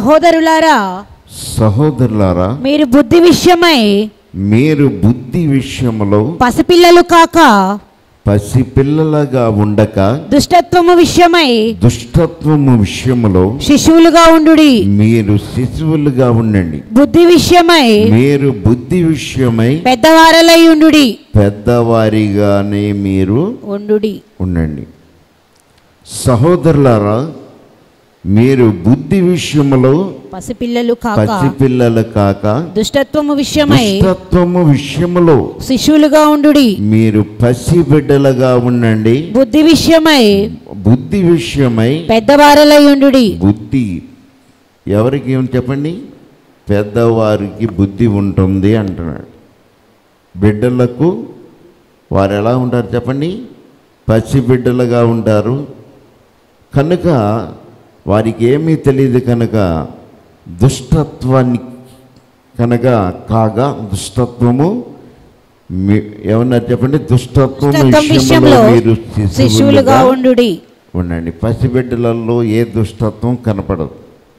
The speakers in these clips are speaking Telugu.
సహోదరులారా సహోదరులారా మీరు బుద్ధి విషయమై మీరు బుద్ధి విషయంలో పసిపిల్లలు కాక పసిపిల్లలుగా ఉండక దుష్టత్వము విషయమై దుష్టత్వము విషయములో శిశువులుగా ఉండుడి మీరు శిశువులుగా ఉండండి బుద్ధి విషయమై మీరు బుద్ధి విషయమై పెద్దవారలై ఉండుడి పెద్దవారిగానే మీరు ఉండుడి ఉండండి సహోదరులారా మీరు బుద్ధి విషయములో పసిపిల్లలు కాక పసిపిల్లలు కాక దుష్టత్వము విషయమై దుష్టత్వము విషయములో శిశువులుగా ఉండుడి మీరు పసిబిడ్డలుగా ఉండండి బుద్ధి విషయమై బుద్ధి విషయమై పెద్దవారలై ఉండుడి బుద్ధి ఎవరికి ఏం చెప్పండి పెద్దవారికి బుద్ధి ఉంటుంది అంటున్నాడు బిడ్డలకు వారు ఎలా ఉంటారు చెప్పండి పసిబిడ్డలుగా ఉంటారు కనుక వారికి ఏమీ తెలియదు కనుక దుష్టత్వాన్ని కనుక కాగా దుష్టత్వము మీ- ఏమన్నారు చెప్పండి దుష్టత్వం దుష్టత్వం విషయంలో విషయంలో మీరు శిశువులుగా శిశువులుగా ఉండుడి ఉండండి పసిబిడ్డలలో ఏ దుష్టత్వం కనపడదు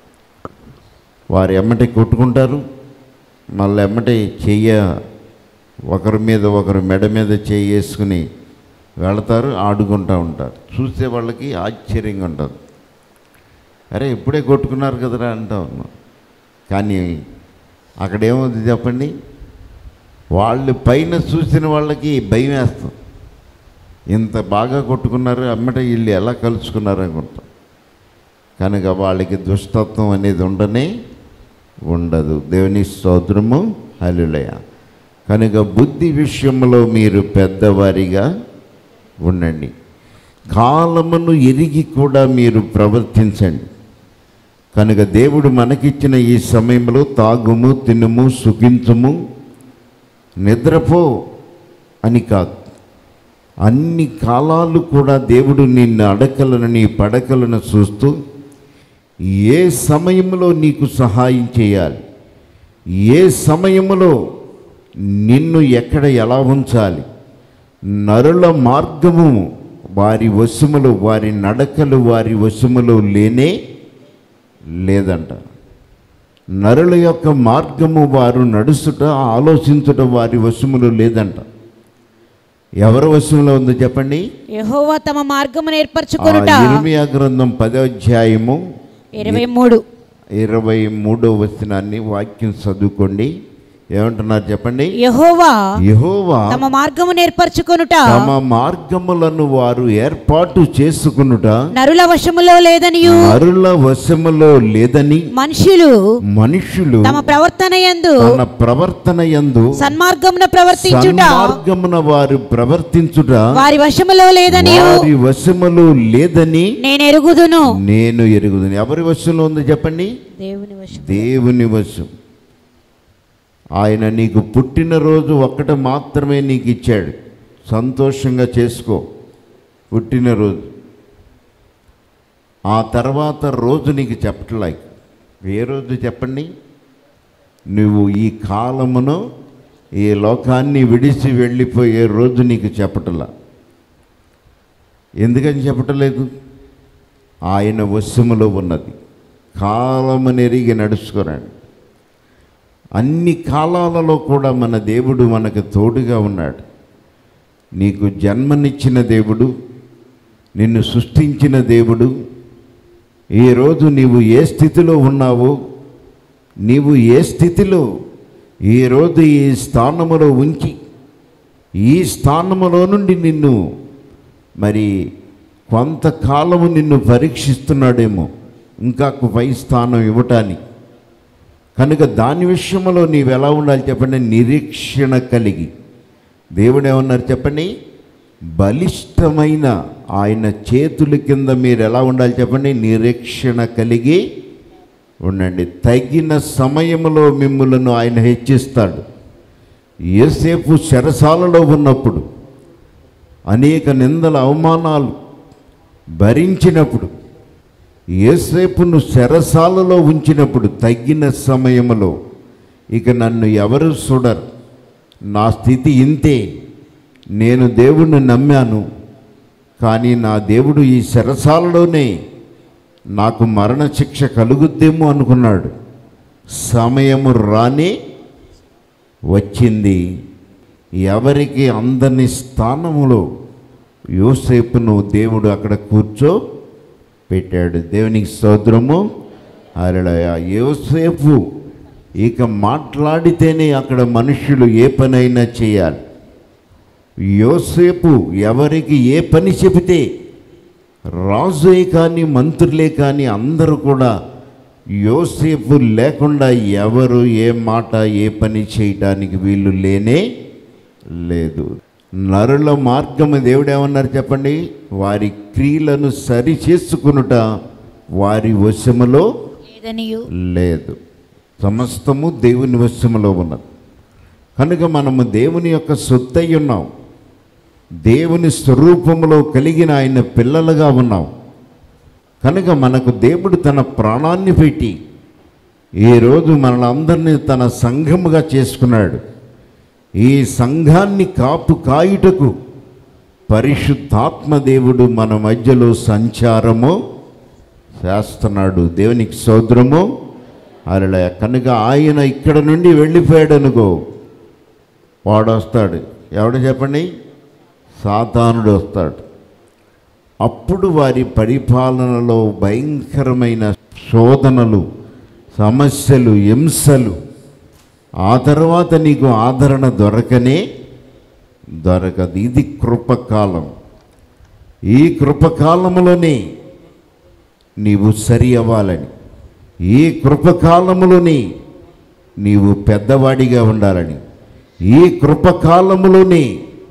వారు ఎమ్మటి కొట్టుకుంటారు మళ్ళీ ఎమ్మటి చెయ్య ఒకరి మీద ఒకరు మెడ మీద చెయ్యి వేసుకుని వెళతారు ఆడుకుంటూ ఉంటారు చూసే వాళ్ళకి ఆశ్చర్యంగా ఉంటుంది అరే ఇప్పుడే కొట్టుకున్నారు కదరా అంటా ఉన్నాం కానీ అక్కడ ఏముంది చెప్పండి వాళ్ళు పైన చూసిన వాళ్ళకి భయం వేస్తాం ఇంత బాగా కొట్టుకున్నారు అమ్మట వీళ్ళు ఎలా కలుసుకున్నారు అనుకుంటాం కనుక వాళ్ళకి దుష్టత్వం అనేది ఉండనే ఉండదు దేవుని స్తోత్రము హలులయ కనుక బుద్ధి విషయంలో మీరు పెద్దవారిగా ఉండండి కాలమును ఎరిగి కూడా మీరు ప్రవర్తించండి కనుక దేవుడు మనకిచ్చిన ఈ సమయంలో తాగుము తినుము సుఖించుము నిద్రపో అని కాదు అన్ని కాలాలు కూడా దేవుడు నిన్ను అడకలను నీ పడకలను చూస్తూ ఏ సమయంలో నీకు సహాయం చేయాలి ఏ సమయంలో నిన్ను ఎక్కడ ఎలా ఉంచాలి నరుల మార్గము వారి వశములు వారి నడకలు వారి వశములో లేనే లేదంట నరుల యొక్క మార్గము వారు నడుచుట ఆలోచించుట వారి వశములో లేదంట ఎవరి వశంలో ఉందో చెప్పండి యెహోవా తమ మార్గము ఆ నేర్పరచుకొనుట ఇర్మియా గ్రంథం పదో అధ్యాయము ఇరవై మూడు ఇరవై మూడో వచనాన్ని వాక్యం చదువుకోండి ఏమంటున్నారు చెప్పండి యెహోవా యెహోవా తమ మార్గము నేర్పరచుకొనుట తమ మార్గములను వారు ఏర్పాటు చేసుకునుట నరుల వశములో లేదనియు నరుల వశములో లేదని మనుషులు మనుషులు తమ ప్రవర్తన యందు తన ప్రవర్తన యందు సన్మార్గమున ప్రవర్తించుట సన్మార్గమున వారు ప్రవర్తించుట వారి వశములో లేదనియు వారి వశములో లేదని నేను ఎరుగుదును నేను ఎరుగుదని ఎవరి వశంలో ఉందో చెప్పండి దేవుని వశం దేవుని వశం ఆయన నీకు పుట్టినరోజు ఒక్కటి మాత్రమే నీకు ఇచ్చాడు సంతోషంగా చేసుకో పుట్టినరోజు ఆ తర్వాత రోజు నీకు చెప్పట్లే ఏ రోజు చెప్పండి నువ్వు ఈ కాలమును ఈ లోకాన్ని విడిచి వెళ్ళిపోయే రోజు నీకు చెప్పటలా ఎందుకని చెప్పటలేదు ఆయన వశములో ఉన్నది కాలమునెరిగి నడుచుకోరండి అన్ని కాలాలలో కూడా మన దేవుడు మనకు తోడుగా ఉన్నాడు నీకు జన్మనిచ్చిన దేవుడు నిన్ను సృష్టించిన దేవుడు ఈరోజు నీవు ఏ స్థితిలో ఉన్నావో నీవు ఏ స్థితిలో ఈరోజు ఈ స్థానములో ఉంచి ఈ స్థానములో నుండి నిన్ను మరి కొంతకాలము నిన్ను పరీక్షిస్తున్నాడేమో ఇంకా పై స్థానం ఇవ్వటానికి కనుక దాని విషయంలో నీవు ఎలా ఉండాలి చెప్పండి నిరీక్షణ కలిగి దేవుడు ఏమన్నారు చెప్పండి బలిష్టమైన ఆయన చేతుల కింద మీరు ఎలా ఉండాలి చెప్పండి నిరీక్షణ కలిగి ఉండండి తగిన సమయంలో మిమ్మలను ఆయన హెచ్చిస్తాడు ఏసేపు చెరసాలలో ఉన్నప్పుడు అనేక నిందల అవమానాలు భరించినప్పుడు ఏసేపును చెరసాలలో ఉంచినప్పుడు తగ్గిన సమయంలో ఇక నన్ను ఎవరు చూడరు నా స్థితి ఇంతే నేను దేవుణ్ణి నమ్మాను కానీ నా దేవుడు ఈ చెరసాలలోనే నాకు మరణశిక్ష కలుగుద్దేమో అనుకున్నాడు సమయము రాని వచ్చింది ఎవరికి అందని స్థానములో యోసేపును దేవుడు అక్కడ కూర్చో పెట్టాడు దేవునికి స్తోత్రము అరడయ యోసేపు ఇక మాట్లాడితేనే అక్కడ మనుషులు ఏ పనైనా చేయాలి యోసేపు ఎవరికి ఏ పని చెబితే రాజుయే కానీ మంత్రులే కానీ అందరూ కూడా యోసేపు లేకుండా ఎవరు ఏ మాట ఏ పని చేయటానికి వీళ్ళు లేనే లేదు నరుల మార్గము దేవుడు ఏమన్నారు చెప్పండి వారి క్రియలను సరి చేసుకునుట వారి వశములో లేదనియు లేదు సమస్తము దేవుని వశములో ఉన్నది కనుక మనము దేవుని యొక్క సొత్తై ఉన్నాం దేవుని స్వరూపములో కలిగిన ఆయన పిల్లలుగా ఉన్నాం కనుక మనకు దేవుడు తన ప్రాణాన్ని పెట్టి ఈరోజు మనలందరినీ తన సంఘముగా చేసుకున్నాడు ఈ సంఘాన్ని కాపు కాయుటకు పరిశుద్ధాత్మ దేవుడు మన మధ్యలో సంచారము చేస్తున్నాడు దేవునికి సోదరము అలా కనుక ఆయన ఇక్కడ నుండి వెళ్ళిపోయాడు అనుకో వాడు వస్తాడు ఎవడు చెప్పండి సాతానుడు వస్తాడు అప్పుడు వారి పరిపాలనలో భయంకరమైన శోధనలు సమస్యలు హింసలు ఆ తర్వాత నీకు ఆదరణ దొరకనే దొరకదు ఇది కృపకాలం ఈ కృపకాలంలోనే నీవు సరి అవ్వాలని ఈ కృపకాలములోని నీవు పెద్దవాడిగా ఉండాలని ఈ కృపకాలములోనే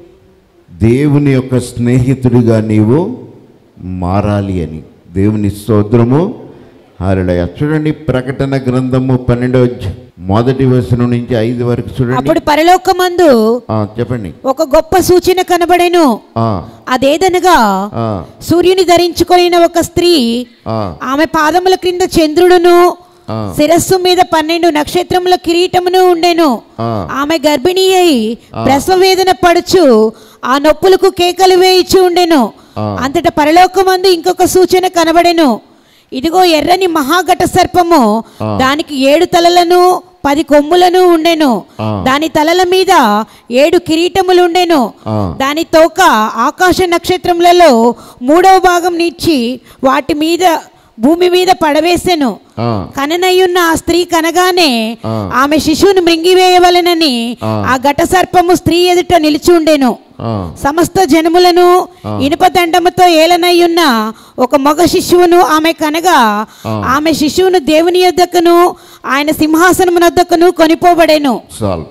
దేవుని యొక్క స్నేహితుడిగా నీవు మారాలి అని దేవుని స్తోత్రము హరళయ చూడండి ప్రకటన గ్రంథము పన్నెండో అధ్యాయం, మొదటి వచనం నుంచి ఐదు వరకు చూడండి అప్పుడు పరలోకమందు ఆ, చెప్పండి ఒక గొప్ప సూచన కనబడెను ఆ, అదేదనగా ఆ, సూర్యుని ధరించుకొనిన ఒక స్త్రీ ఆ, ఆమె పాదముల క్రింద చంద్రుడును ఆ. శిరస్సు మీద పన్నెండు నక్షత్రముల కిరీటమును ఉండెను ఆ. ఆమె గర్భిణీ అయి ప్రసవ వేదన పడుచు ఆ నొప్పులకు కేకలు వేయిచు ఉండెను ఆ. అంతట పరలోకమందు ఇంకొక సూచన కనబడెను ఇదిగో ఎర్రని మహాఘట సర్పము ఆ. దానికి ఏడు తలలను పది కొమ్ములను ఉండెను ఆ. దాని తలల మీద ఏడు కిరీటములు ఉండెను ఆ. దాని తోక ఆకాశ నక్షత్రములలో మూడవ భాగం నిచ్చి వాటి మీద భూమి మీద పడవేసెను ఆ, కననయ్యున్న ఆ స్త్రీ కనగానే ఆ. ఆమె శిశువును మృంగివేయవలెనని ఆ. ఆ ఘట సర్పము స్త్రీ ఎదుట నిలిచి ఉండెను ఆ, సమస్త జనములను ఆ. ఇనుప దండముతో ఏలనయ్యున్న ఒక మగ శిశువును ఆమె కనగా ఆ. ఆమె శిశువును దేవుని యొద్దకును ఆయన సింహాసనమునొద్దకును కొనిపోబడెను చాలు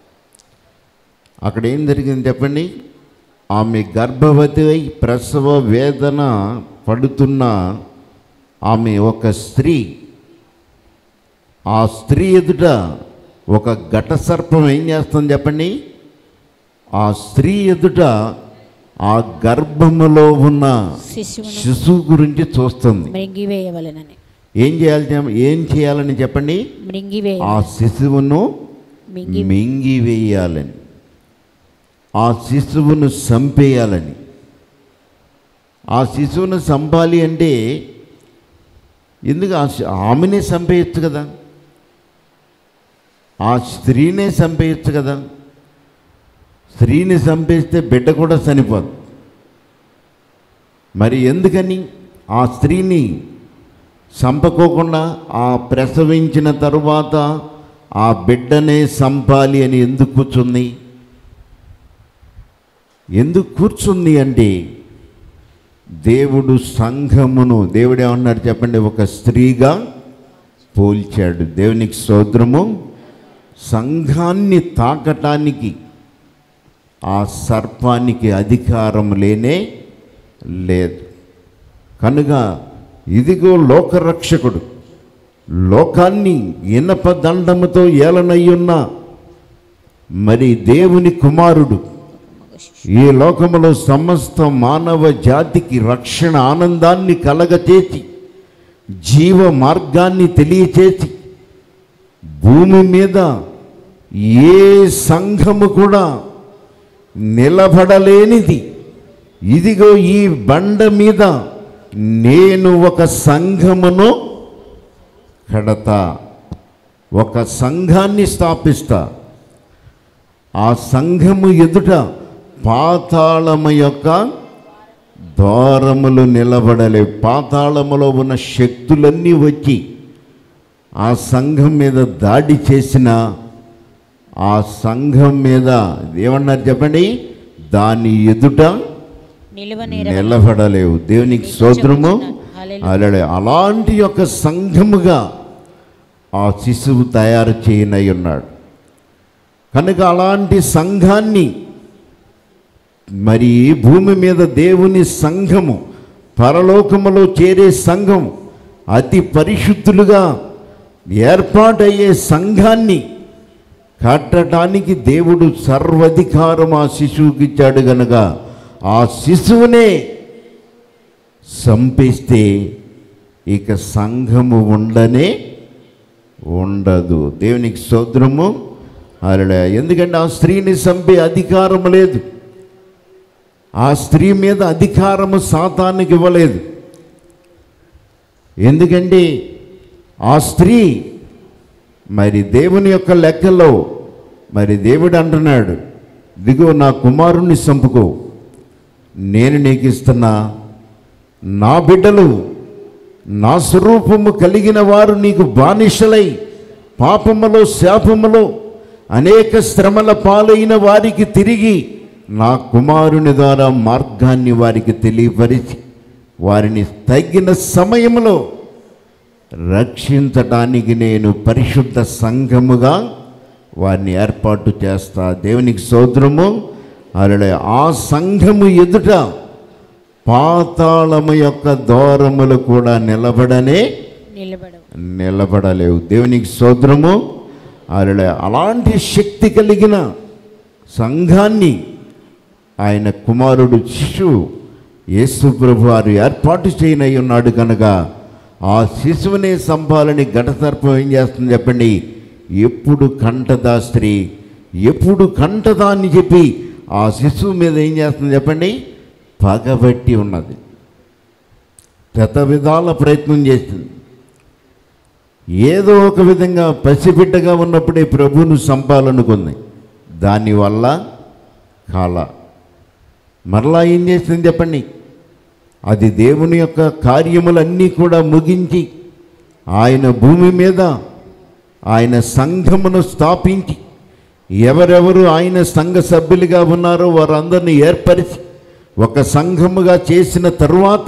అక్కడ ఏం జరిగింది చెప్పండి ఆమె గర్భవతి అయి ప్రసవ వేదన పడుతున్న ఆమె ఒక స్త్రీ ఆ స్త్రీ ఎదుట ఒక ఘట సర్పం ఏం చేస్తుంది చెప్పండి ఆ స్త్రీ ఎదుట ఆ గర్భములో ఉన్న శిశువును శిశువు గురించి చూస్తుంది మృంగివేయవలెనని ఏం చేయాలి చెప్ప- ఏం చేయాలని చెప్పండి మృంగివేయ ఆ శిశువును మింగి మింగివేయాలని ఆ శిశువును చంపేయాలని ఆ శిశువును చంపాలి అంటే ఎందుకు ఆ శి- ఆమెనే చంపేయచ్చు కదా ఆ స్త్రీనే చంపేయచ్చు కదా స్త్రీని చంపేస్తే బిడ్డ కూడా చనిపోదు మరి ఎందుకని ఆ స్త్రీని చంపకోకుండా ఆ ప్రసవించిన తరువాత ఆ బిడ్డనే చంపాలి అని ఎందుకు కూర్చుంది ఎందుకు కూర్చుంది అంటే దేవుడు సంఘమును దేవుడు ఏమన్నాడు చెప్పండి ఒక స్త్రీగా పోల్చాడు దేవునికి సోదరము సంఘాన్ని తాకటానికి ఆ సర్పానికి అధికారం లేనే లేదు కనుక ఇదిగో లోకరక్షకుడు లోకాన్ని ఇనప దండముతో ఏలనయ్యున్న మరి దేవుని కుమారుడు ఈ లోకములో సమస్త మానవ జాతికి రక్షణ ఆనందాన్ని కలగచేసి జీవ మార్గాన్ని తెలియచేసి భూమి మీద ఏ సంఘము కూడా నిలబడలేనిది ఇదిగో ఈ బండ మీద నేను ఒక సంఘమును కడతా ఒక సంఘాన్ని స్థాపిస్తా ఆ సంఘము ఎదుట పాతాళము యొక్క ద్వారములు నిలబడలే పాతాళములో ఉన్న శక్తులన్నీ వచ్చి ఆ సంఘం మీద దాడి చేసిన ఆ సంఘం మీద ఏమన్నారు చెప్పండి దాని ఎదుట నిలువనేర నిలబడలేవు దేవునికి స్తోత్రము హల్లెలూయా. అలాగే అలాంటి యొక్క సంఘముగా ఆ శిశువు తయారు చేయనై ఉన్నాడు కనుక అలాంటి సంఘాన్ని మరి ఈ భూమి మీద దేవుని సంఘము పరలోకములో చేరే సంఘం అతి పరిశుద్ధులుగా ఏర్పాటయ్యే సంఘాన్ని కట్టడానికి దేవుడు సర్వధికారం ఆ శిశువుకి ఇచ్చాడు గనక ఆ శిశువునే సంపిస్తే ఇక సంఘము ఉండనే ఉండదు దేవునికి సోదరము అలా ఎందుకంటే ఆ స్త్రీని చంపే అధికారం లేదు ఆ స్త్రీ మీద అధికారము సాతానికి ఇవ్వలేదు ఎందుకంటే ఆ స్త్రీ మరి దేవుని యొక్క లెక్కలో మరి దేవుడు అంటున్నాడు దిగో నా కుమారుణ్ణి చంపుకో నేను నీకు ఇస్తున్నా నా బిడ్డలు నా స్వరూపము కలిగిన వారు నీకు బానిసలై పాపములో శాపములో అనేక శ్రమల పాలైన వారికి తిరిగి నా కుమారుని ద్వారా మార్గాన్ని వారికి తెలియపరిచి వారిని తగిన సమయంలో రక్షించటానికి నేను పరిశుద్ధ సంఘముగా వారిని ఏర్పాటు చేస్తా దేవునికి సోదరము అలా ఆ సంఘము ఎదుట పాతాళము యొక్క దూరములు కూడా నిలబడనే నిలబడవు నిలబడలేవు దేవునికి సోదరము అలా అలాంటి శక్తి కలిగిన సంఘాన్ని ఆయన కుమారుడు శిశువు యేసు ప్రభు వారు ఏర్పాటు చేయనై ఉన్నాడు కనుక ఆ శిశువునే సంపాలని ఘటసర్పం ఏం చేస్తుంది చెప్పండి ఎప్పుడు కంటదా స్త్రీ ఎప్పుడు కంటదా అని చెప్పి ఆ శిశువు మీద ఏం చేస్తుంది చెప్పండి పగబట్టి ఉన్నది శత విధాల ప్రయత్నం చేస్తుంది ఏదో ఒక విధంగా పసిబిడ్డగా ఉన్నప్పుడే ప్రభువును చంపాలనుకుంది దానివల్ల కాల మరలా ఏం చేస్తుంది చెప్పండి అది దేవుని యొక్క కార్యములన్నీ కూడా ముగించి ఆయన భూమి మీద ఆయన సంఘమును స్థాపించి ఎవరెవరు ఆయన సంఘ సభ్యులుగా ఉన్నారో వారందరినీ ఏర్పరిచి ఒక సంఘముగా చేసిన తరువాత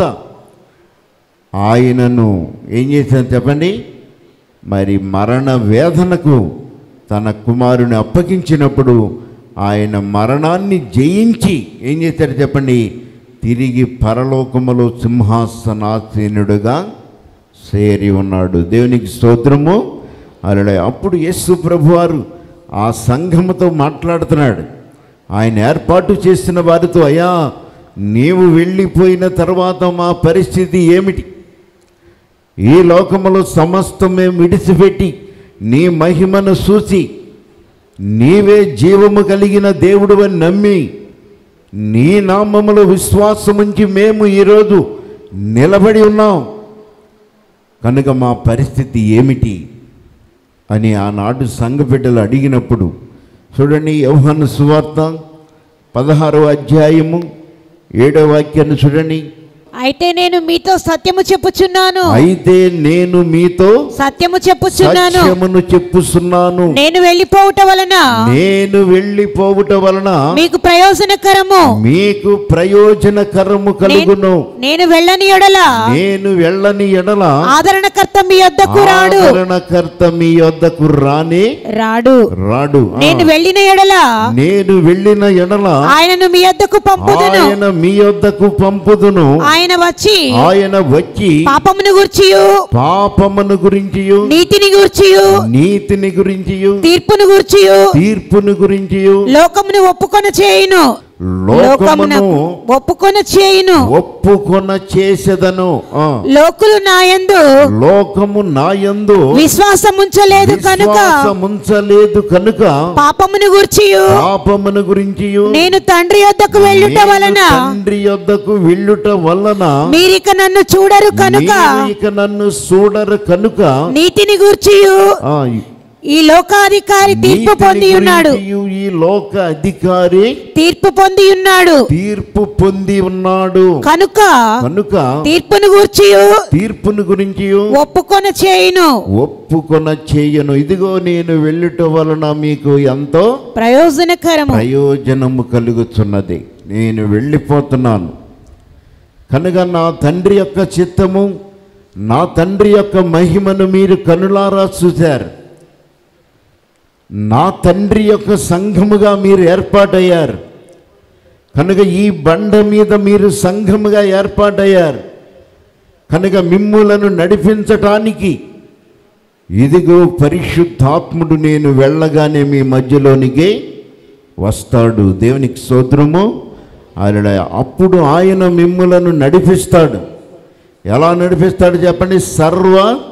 ఆయనను ఏం చేశారు చెప్పండి మరి మరణ వేదనకు తన కుమారుని అప్పగించినప్పుడు ఆయన మరణాన్ని జయించి ఏం చేశాడు చెప్పండి తిరిగి పరలోకములో సింహాసనాసీనుడుగా చేరి ఉన్నాడు దేవునికి స్తోత్రము అలా అప్పుడు యేసు ప్రభువారు ఆ సంఘముతో మాట్లాడుతున్నాడు ఆయన ఏర్పాటు చేసిన వారితో అయ్యా నీవు వెళ్ళిపోయిన తర్వాత మా పరిస్థితి ఏమిటి ఈ లోకములో సమస్తం మేము విడిచిపెట్టి నీ మహిమను చూసి నీవే జీవము కలిగిన దేవుడు అని నమ్మి నీ నామములో విశ్వాసముంచి మేము ఈరోజు నిలబడి ఉన్నాం కనుక మా పరిస్థితి ఏమిటి అని ఆనాడు సంఘ బిడ్డలు అడిగినప్పుడు చూడండి యౌహన్న సువార్త పదహారో అధ్యాయము ఏడో వాక్యాన్ని చూడండి అయితే నేను మీతో సత్యము చెప్పుచున్నాను అయితే నేను మీతో సత్యము చెప్పుచున్నాను సత్యమును చెప్పుచున్నాను నేను వెళ్ళిపోవుట వలన నేను వెళ్ళిపోవుట వలన మీకు ప్రయోజనకరము మీకు ప్రయోజనకరము కలుగును నేను వెళ్ళని ఎడల నేను వెళ్ళని ఎడల ఆదరణకర్త మీ యొద్దకు రాడు ఆదరణకర్త మీ వద్దకు రాని రాడు రాడు ఆ. నేను వెళ్ళిన ఎడల నేను వెళ్ళిన ఎడల ఆయనను మీ యొద్దకు పంపుదును ఆయన మీ వద్దకు పంపుదును ఆయన వచ్చి ఆయన వచ్చి పాపమును గూర్చియు పాపమును గురించి నీతిని గూర్చియు నీతిని గురించి తీర్పును గూర్చియు తీర్పును గురించి లోకమును ఒప్పుకొని చేయును లోకమును ఒప్పుకొన చేయును ఒప్పుకొన చేసేదను ఆ, లోకులు నాయందు లోకము నాయందు విశ్వాసముంచలేదు కనుక విశ్వాసముంచలేదు కనుక పాపమును గూర్చియు పాపమును గురించి నేను తండ్రి యొద్దకు వెళ్ళుట వలన తండ్రి యొద్దకు వెళ్ళుట వలన మీరిక నన్ను చూడరు కనుక మీరు ఇక నన్ను చూడరు కనుక నీతిని గూర్చియు ఆ, ఈ లోకాధికారి తీర్పు నీతిని పొంది ఉన్నాడు గురించియు ఈ లోక అధికారి తీర్పు పొంది ఉన్నాడు తీర్పు పొంది ఉన్నాడు కనుక కనుక తీర్పును గూర్చియు తీర్పును గురించి ఒప్పుకొన చేయును ఒప్పుకొన చేయను ఇదిగో నేను వెళ్ళుట వలన మీకు ఎంతో ప్రయోజనకరము ప్రయోజనము కలుగుతున్నది నేను వెళ్ళిపోతున్నాను కనుక నా తండ్రి యొక్క చిత్తము నా తండ్రి యొక్క మహిమను మీరు కనులారా చూశారు నా తండ్రి యొక్క సంఘముగా మీరు ఏర్పాటయ్యారు కనుక ఈ బండ మీద మీరు సంఘముగా ఏర్పాటయ్యారు కనుక మిమ్ములను నడిపించటానికి ఇదిగో పరిశుద్ధాత్ముడు నేను వెళ్ళగానే మీ మధ్యలోనికి వస్తాడు దేవునికి స్తోత్రము ఆయన అప్పుడు ఆయన మిమ్ములను నడిపిస్తాడు ఎలా నడిపిస్తాడు చెప్పండి సర్వ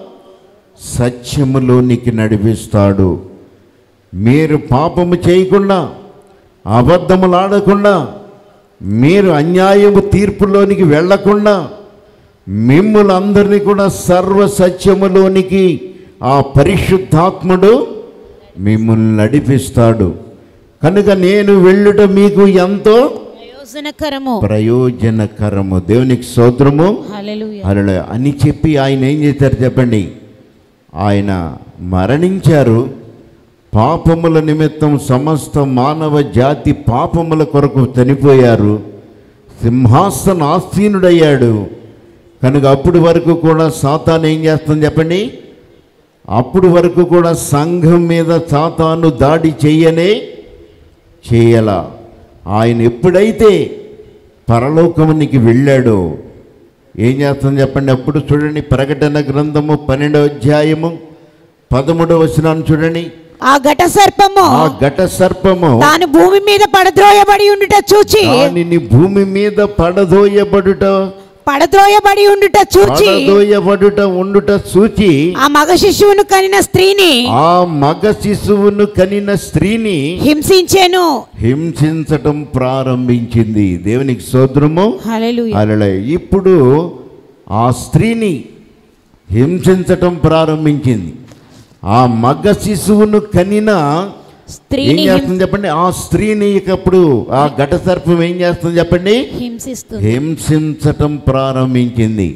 సత్యములోనికి నడిపిస్తాడు మీరు పాపము చేయకుండా అబద్ధములు ఆడకుండా మీరు అన్యాయము తీర్పులోనికి వెళ్ళకుండా మిమ్ములందరినీ కూడా సర్వ సత్యములోనికి ఆ పరిశుద్ధాత్ముడు మిమ్మల్ని నడిపిస్తాడు కనుక నేను వెళ్ళుట మీకు ఎంతో ప్రయోజనకరము ప్రయోజనకరము దేవునికి స్తోత్రము హల్లెలూయా అలా అని చెప్పి ఆయన ఏం చేశారు చెప్పండి ఆయన మరణించారు పాపముల నిమిత్తం సమస్త మానవ జాతి పాపముల కొరకు చనిపోయారు సింహాసన ఆసీనుడయ్యాడు కనుక అప్పుడు వరకు కూడా సాతాను ఏం చేస్తుంది చెప్పండి అప్పుడు వరకు కూడా సంఘం మీద సాతాను దాడి చెయ్యనే చేయల ఆయన ఎప్పుడైతే పరలోకమునికి వెళ్ళాడో ఏం చేస్తుంది చెప్పండి అప్పుడు చూడండి ప్రకటన గ్రంథము పన్నెండవ అధ్యాయము పదమూడవ వచనాన్ని చూడండి ఆ ఘట సర్పము ఆ ఘట సర్పము తాను భూమి మీద పడద్రోయబడి ఉండుట చూచి దానిని భూమి మీద పడదోయబడుట పడద్రోయబడి ఉండుట చూచి పడదోయబడుట ఉండుట చూచి ఆ మగ శిశువును కనిన స్త్రీని ఆ మగ శిశువును కనిన స్త్రీని హింసించెను హింసించటం ప్రారంభించింది దేవునికి సోదరము హల్లెలూయా అలా ఇప్పుడు ఆ స్త్రీని హింసించటం ప్రారంభించింది ఆ మగ శిశువును కనిన ఏం స్త్రీని హిం- చేస్తుంది చెప్పండి ఆ స్త్రీని ఇకప్పుడు ఆ ఘట సర్పం ఏం చేస్తుంది చెప్పండి హింసిస్తుంది హింసించటం ప్రారంభించింది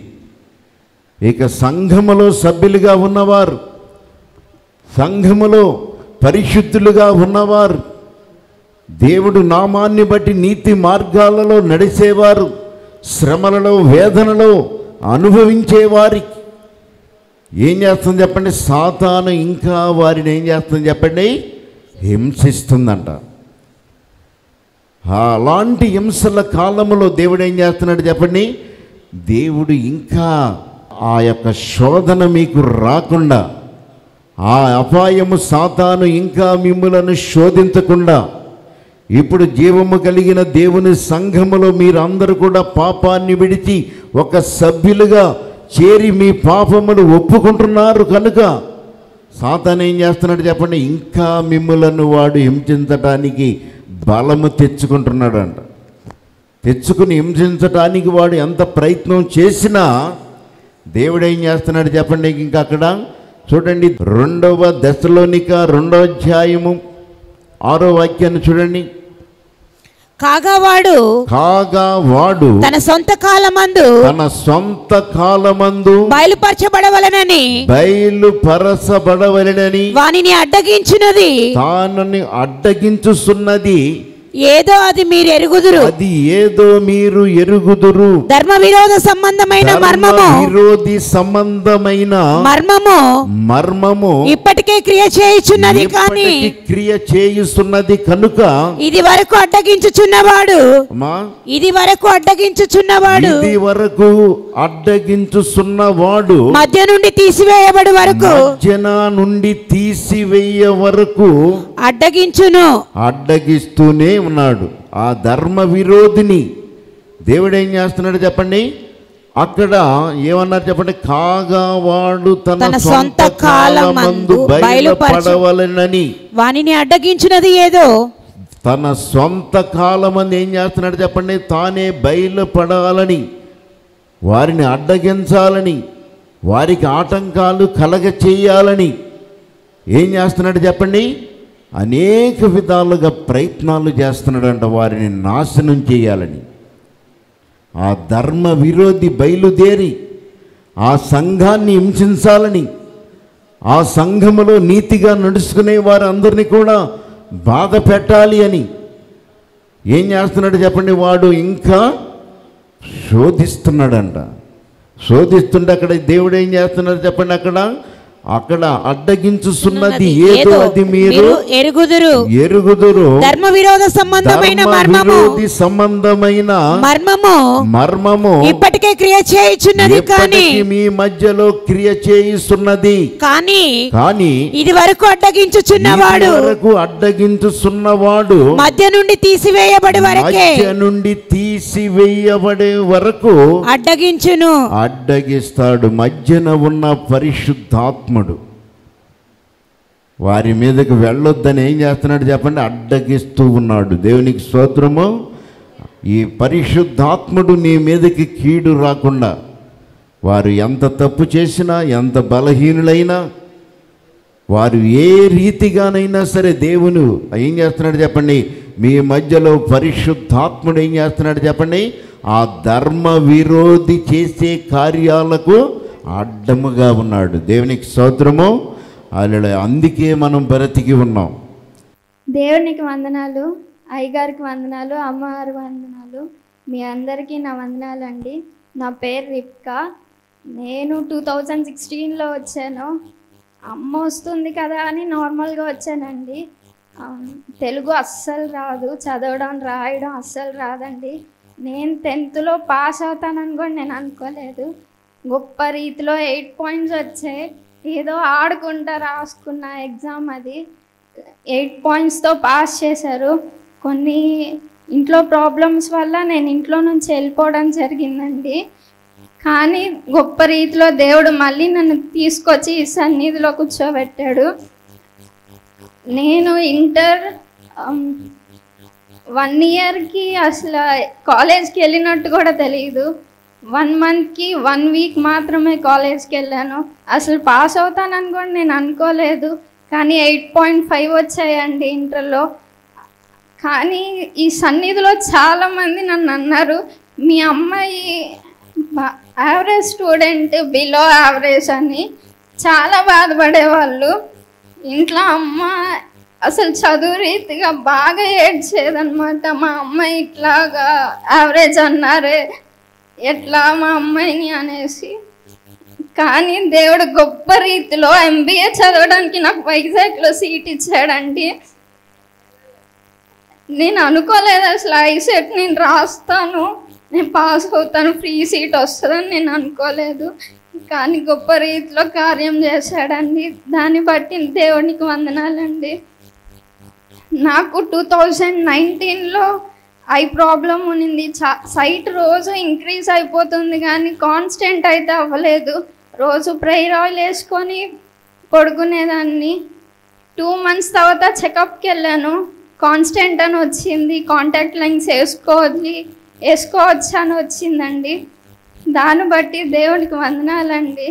ఇక సంఘములో సభ్యులుగా ఉన్నవారు సంఘములో పరిశుద్ధులుగా ఉన్నవారు దేవుడు నామాన్ని బట్టి నీతి మార్గాలలో నడిచేవారు శ్రమలలో వేదనలో అనుభవించేవారికి ఏం చేస్తుంది చెప్పండి సాతాను ఇంకా వారిని ఏం చేస్తుంది చెప్పండి హింసిస్తుందంట అలాంటి హింసల కాలంలో దేవుడు ఏం చేస్తున్నాడు చెప్పండి దేవుడు ఇంకా ఆ యొక్క శోధన మీకు రాకుండా ఆ అపాయము సాతాను ఇంకా మిమ్ములను శోధించకుండా ఇప్పుడు జీవము కలిగిన దేవుని సంఘములో మీరందరూ కూడా పాపాన్ని విడిచి ఒక సభ్యులుగా చేరి మీ పాపములు ఒప్పుకుంటున్నారు కనుక సాతాను ఏం చేస్తున్నాడు చెప్పండి ఇంకా మిమ్ములను వాడు హింసించటానికి బలము తెచ్చుకుంటున్నాడంట తెచ్చుకుని హింసించటానికి వాడు ఎంత ప్రయత్నం చేసినా దేవుడు ఏం చేస్తున్నాడు చెప్పండి ఇంకా అక్కడ చూడండి రెండవ దశలోనిక రెండవ అధ్యాయము ఆరో వాక్యాన్ని చూడండి కాగా వాడు కాగా వాడు తన సొంత కాలమందు తన సొంత కాలమందు బయలుపరచబడవలనని బయలుపరచబడవలెనని వానిని అడ్డగించినది తానని అడ్డగించుచున్నది ఏదో అది మీరు ఎరుగుదురు అది ఏదో మీరు ఎరుగుదురు ధర్మ విరోధ సంబంధమైన మర్మము విరోధి సంబంధమైన మర్మము మర్మము ఇప్పటికే క్రియ చేయుచున్నది కానీ ఇప్పటికి క్రియ చేయుస్తున్నది కనుక ఇది వరకు అడ్డగించుచున్నవాడు అమ్మా ఇది వరకు అడ్డగించుచున్నవాడు ఇది వరకు అడ్డగించుస్తున్నవాడు మధ్య నుండి తీసివేయబడి వరకు మధ్యన నుండి తీసివేయ వరకు అడ్డగించును అడ్డగిస్తూనే ఉన్నాడు ఆ ధర్మ విరోధిని దేవుడు ఏం చేస్తున్నాడు చెప్పండి అక్కడ ఏమన్నారు చెప్పండి కాగా వాడు తన తన సొంత సొంత కాలమందు కాలమందు బయలుపరచు- బయలుపడవలనని వానిని అడ్డగించినది ఏదో తన సొంత కాలమంది ఏం చేస్తున్నాడు చెప్పండి తానే బయలుపడాలని వారిని అడ్డగించాలని వారికి ఆటంకాలు కలగ చేయాలని ఏం చేస్తున్నాడు చెప్పండి అనేక విధాలుగా ప్రయత్నాలు చేస్తున్నాడంట వారిని నాశనం చేయాలని ఆ ధర్మ విరోధి బయలుదేరి ఆ సంఘాన్ని హింసించాలని ఆ సంఘములో నీతిగా నడుచుకునే వారందరినీ కూడా బాధ పెట్టాలి అని ఏం చేస్తున్నాడు చెప్పండి వాడు ఇంకా శోధిస్తున్నాడంట శోధిస్తుంటే అక్కడ దేవుడు ఏం చేస్తున్నాడు చెప్పండి అక్కడ అక్కడ అడ్డగించుస్తున్నది ఏదో అది మీరు ఎరుగుదురు ఎరుగుదురు ధర్మ విరోధ సంబంధమైన ధర్మ మర్మము విరోధి సంబంధమైన మర్మము మర్మము ఇప్పటికే క్రియ చేయుచున్నది కానీ ఎప్పటికీ మీ మధ్యలో క్రియ చేయిస్తున్నది కానీ కానీ ఇది వరకు అడ్డగించుచున్నవాడు ఇది వరకు అడ్డగించుస్తున్నవాడు మధ్య నుండి తీసివేయబడి వరకే మధ్య నుండి తీసివేయబడే వరకు అడ్డగించును అడ్డగిస్తాడు మధ్యన ఉన్న పరిశుద్ధాత్ముడు వారి మీదకి వెళ్ళొద్దని ఏం చేస్తున్నాడు చెప్పండి అడ్డగిస్తూ ఉన్నాడు దేవునికి స్తోత్రము ఈ పరిశుద్ధాత్ముడు నీ మీదకి కీడు రాకుండా వారు ఎంత తప్పు చేసినా ఎంత బలహీనులైనా వారు ఏ రీతిగానైనా సరే దేవుడు ఏం చేస్తున్నాడు చెప్పండి మీ మధ్యలో పరిశుద్ధాత్ముడు ఏం చేస్తున్నాడు చెప్పండి ఆ ధర్మ విరోధి చేసే కార్యాలకు అడ్డముగా ఉన్నాడు దేవునికి స్తోత్రము అలా అందుకే మనం బ్రతికి ఉన్నాం దేవునికి వందనాలు అయ్యగారికి వందనాలు అమ్మవారి వందనాలు మీ అందరికీ నా వందనాలు అండి నా పేరు రిప్కా నేను టూ థౌజండ్ సిక్స్టీన్లో వచ్చాను అమ్మ వస్తుంది కదా అని నార్మల్గా వచ్చానండి ఆ, తెలుగు అస్సలు రాదు చదవడం రాయడం అస్సలు రాదండి నేను టెన్త్లో పాస్ అవుతానని కూడా నేను అనుకోలేదు గొప్ప రీతిలో ఎయిట్ పాయింట్స్ వచ్చాయి ఏదో ఆడుకుంటా రాసుకున్న ఎగ్జామ్ అది ఎయిట్ పాయింట్స్తో పాస్ చేశారు కొన్ని ఇంట్లో ప్రాబ్లమ్స్ వల్ల నేను ఇంట్లో నుంచి వెళ్ళిపోవడం జరిగిందండి కానీ గొప్ప రీతిలో దేవుడు మళ్ళీ నన్ను తీసుకొచ్చి ఈ సన్నిధిలో కూర్చోబెట్టాడు నేను ఇంటర్ వన్ ఇయర్కి అసలు కాలేజ్కి వెళ్ళినట్టు కూడా తెలియదు వన్ మంత్కి వన్ వీక్ మాత్రమే కాలేజ్కి వెళ్ళాను అసలు పాస్ అవుతానని కూడా నేను అనుకోలేదు కానీ ఎయిట్ పాయింట్ ఫైవ్ వచ్చాయండి ఇంటర్లో కానీ ఈ సన్నిధిలో చాలామంది నన్ను అన్నారు మీ అమ్మాయి యావరేజ్ స్టూడెంట్ బిలో యావరేజ్ అని చాలా బాధపడేవాళ్ళు ఇంట్లో అమ్మ అసలు చదువు రీతిగా బాగా ఏడ్చేదనమాట మా అమ్మాయి ఇట్లాగా యావరేజ్ అన్నారే ఎట్లా మా అమ్మాయిని అనేసి కానీ దేవుడు గొప్ప రీతిలో ఎంబీఏ చదవడానికి నాకు వైజాగ్లో సీట్ ఇచ్చాడండి నేను అనుకోలేదు అసలు ఐసెట్ నేను రాస్తాను నేను పాస్ అవుతాను ఫ్రీ సీట్ వస్తుందని నేను అనుకోలేదు కానీ గొప్ప రీతిలో కార్యం చేశాడండి దాన్ని బట్టి దేవునికి వందనాలండి నాకు టూ థౌజండ్ నైన్టీన్లో ఐ ప్రాబ్లం ఉన్నింది చా సైట్ రోజు ఇంక్రీజ్ అయిపోతుంది కానీ కాన్స్టెంట్ అయితే అవ్వలేదు రోజు ప్రేయర్ ఆయిల్ వేసుకొని పడుకునేదాన్ని టూ మంత్స్ తర్వాత చెకప్కి వెళ్ళాను కాన్స్టెంట్ అని వచ్చింది కాంటాక్ట్ లైన్స్ వేసుకోవాలి వేసుకోవచ్చు అని వచ్చిందండి దాన్ని బట్టి దేవునికి వందనాలండి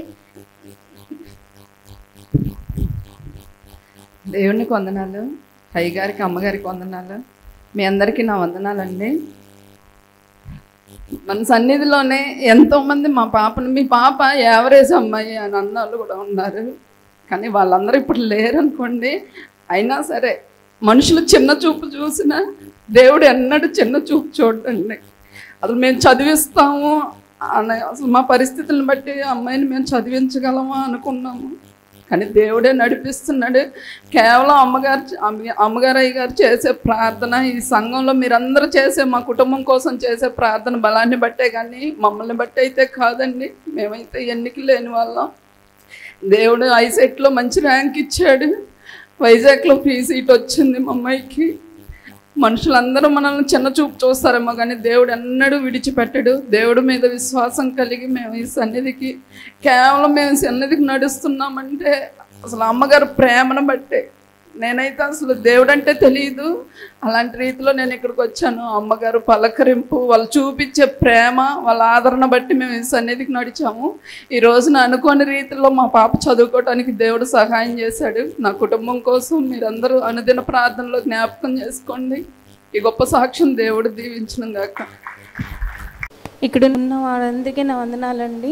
దేవునికి వందనాలు అయ్య గారికి అమ్మగారికి వందనాలు మీ అందరికీ నా వందనాలండి మన సన్నిధిలోనే ఎంతోమంది మా పాపను మీ పాప యావరేజ్ అమ్మాయి అని అన్నోళ్ళు కూడా ఉన్నారు కానీ వాళ్ళందరూ ఇప్పుడు లేరు అనుకోండి అయినా సరే మనుషులు చిన్న చూపు చూసినా దేవుడు ఎన్నడూ చిన్న చూపు చూడండి అసలు మేము చదివిస్తాము అని అసలు మా పరిస్థితులను బట్టి అమ్మాయిని మేము చదివించగలమా అనుకున్నాము కానీ దేవుడే నడిపిస్తున్నాడు కేవలం అమ్మగారు అమ్మ- అమ్మగారు అయ్య గారు చేసే ప్రార్థన ఈ సంఘంలో మీరందరూ చేసే మా కుటుంబం కోసం చేసే ప్రార్థన బలాన్ని బట్టే కానీ మమ్మల్ని బట్టి అయితే కాదండి మేమైతే ఎన్నిక లేని వాళ్ళం దేవుడు ఐసెట్లో మంచి ర్యాంక్ ఇచ్చాడు వైజాగ్లో ఫ్రీ సీట్ వచ్చింది మా అమ్మాయికి మనుషులందరూ మనల్ని చిన్న చూపు చూస్తారేమో కానీ దేవుడు ఎన్నడూ విడిచిపెట్టడు దేవుడి మీద విశ్వాసం కలిగి మేము ఈ సన్నిధికి కేవలం మేము సన్నిధికి నడుస్తున్నామంటే అసలు అమ్మగారు ప్రేమను బట్టే నేనైతే అసలు దేవుడు అంటే తెలియదు అలాంటి రీతిలో నేను ఇక్కడికి వచ్చాను అమ్మగారు పలకరింపు వాళ్ళు చూపించే ప్రేమ వాళ్ళ ఆదరణ బట్టి మేము ఈ సన్నిధికి నడిచాము ఈ రోజున అనుకోని రీతిలో మా పాప చదువుకోవడానికి దేవుడు సహాయం చేశాడు నా కుటుంబం కోసం మీరందరూ అనుదిన ప్రార్థనలో జ్ఞాపకం చేసుకోండి ఈ గొప్ప సాక్ష్యం దేవుడు దీవించను గాక ఇక్కడ ఉన్న వారందరికీ నా వందనాలండి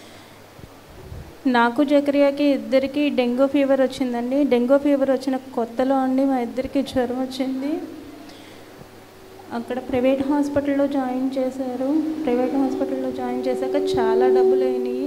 నాకు జకరియాకి ఇద్దరికి డెంగ్యూ ఫీవర్ వచ్చిందండి డెంగ్యూ ఫీవర్ వచ్చిన కొత్తలో అండి మా ఇద్దరికి జ్వరం వచ్చింది అక్కడ ప్రైవేట్ హాస్పిటల్లో జాయిన్ చేశారు ప్రైవేట్ హాస్పిటల్లో జాయిన్ చేశాక చాలా డబ్బులు అయినాయి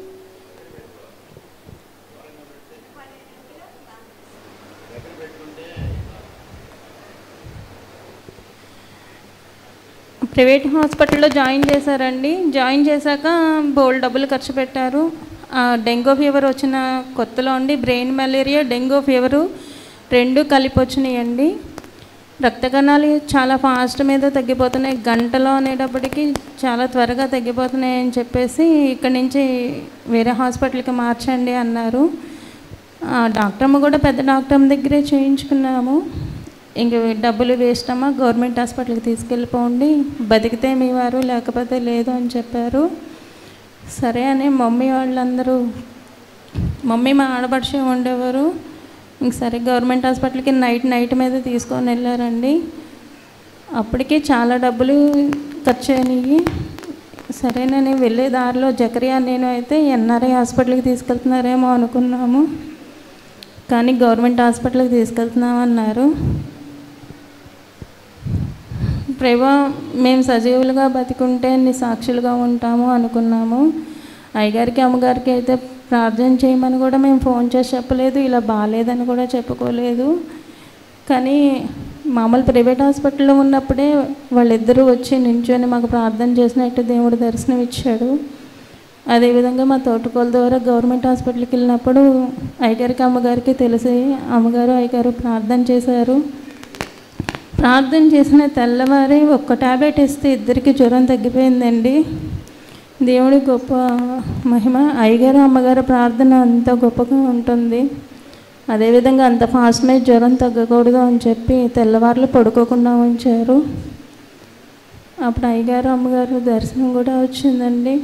ప్రైవేట్ హాస్పిటల్లో జాయిన్ చేశారండి జాయిన్ చేశాక బోల్ డబ్బులు ఖర్చు పెట్టారు ఆ డెంగ్యూ ఫీవర్ వచ్చిన కొత్తలో అండి బ్రెయిన్ మలేరియా డెంగ్యూ ఫీవరు రెండు కలిపి వచ్చినాయండి రక్త కణాలు చాలా ఫాస్ట్ మీద తగ్గిపోతున్నాయి గంటలో అనేటప్పటికి చాలా త్వరగా తగ్గిపోతున్నాయి అని చెప్పేసి ఇక్కడి నుంచి వేరే హాస్పిటల్కి మార్చండి అన్నారు ఆ డాక్టర్ అమ్మ కూడా పెద్ద డాక్టర్ అమ్మ దగ్గరే చేయించుకున్నాము ఇంక డబ్బులు వేస్ట్ అమ్మా గవర్నమెంట్ హాస్పిటల్కి తీసుకెళ్ళిపోండి బతికితే మీ వారు లేకపోతే లేదు అని చెప్పారు సరే అని మమ్మీ వాళ్ళందరూ మమ్మీ మా ఆడపడిచి ఉండేవారు ఇంక సరే గవర్నమెంట్ హాస్పిటల్కి నైట్ నైట్ మీద తీసుకొని వెళ్ళారండి అప్పటికే చాలా డబ్బులు ఖర్చు అయినాయి సరేనని వెళ్ళే దారిలో జకరియా నేను అయితే ఎన్ఆర్ఐ హాస్పిటల్కి తీసుకెళ్తున్నారేమో అనుకున్నాము కానీ గవర్నమెంట్ హాస్పిటల్కి తీసుకెళ్తున్నామన్నారు ప్రభా మేము సజీవులుగా బతికుంటే నీ సాక్షులుగా ఉంటాము అనుకున్నాము అయ్యగారికి అమ్మగారికి అయితే ప్రార్థన చేయమని కూడా మేము ఫోన్ చేసి చెప్పలేదు ఇలా బాగాలేదని కూడా చెప్పుకోలేదు కానీ మామూలు ప్రైవేట్ హాస్పిటల్లో ఉన్నప్పుడే వాళ్ళిద్దరూ వచ్చి నించొని మాకు ప్రార్థన చేసినట్టు దేవుడు దర్శనం ఇచ్చాడు అదేవిధంగా మా తోటకోల ద్వారా గవర్నమెంట్ హాస్పిటల్కి వెళ్ళినప్పుడు అయ్యగారికి అమ్మగారికి తెలిసి అమ్మగారు అయ్యగారు ప్రార్థన చేశారు ప్రార్థన చేసిన తెల్లవారి ఒక్క టాబ్లెట్ ఇస్తే ఇద్దరికి జ్వరం తగ్గిపోయిందండి దేవుడి గొప్ప మహిమ అయ్యగారు అమ్మగారు ప్రార్థన అంత గొప్పగా ఉంటుంది అదేవిధంగా అంత ఫాస్ట్ మీద జ్వరం తగ్గకూడదు అని చెప్పి తెల్లవారులు పడుకోకుండా ఉంచారు అప్పుడు అయ్యగారు అమ్మగారు దర్శనం కూడా వచ్చిందండి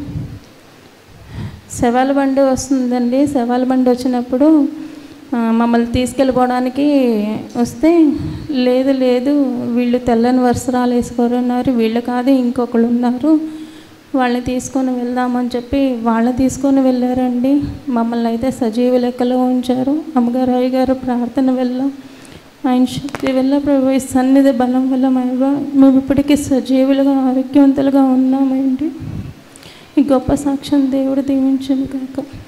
శవాల బండి వస్తుందండి శవాల బండి వచ్చినప్పుడు ఆ, మమ్మల్ని తీసుకెళ్ళిపోవడానికి వస్తే లేదు లేదు వీళ్ళు తెల్లని వస్త్రాలు వేసుకోరున్నారు వీళ్ళు కాదు ఇంకొకళ్ళు ఉన్నారు వాళ్ళని తీసుకొని వెళ్దామని చెప్పి వాళ్ళని తీసుకొని వెళ్ళారండి మమ్మల్ని అయితే సజీవ లెక్కలో ఉంచారు అమ్మగారు అయ్యగారు ప్రార్థన వెళ్ళాం ఆయన శక్తి వల్ల ప్రభు ఈ సన్నిధి బలం వల్ల మేము మేము ఇప్పటికీ సజీవులుగా ఆరోగ్యవంతులుగా ఉన్నామండి ఈ గొప్ప సాక్ష్యం దేవుడు దీవించను కాక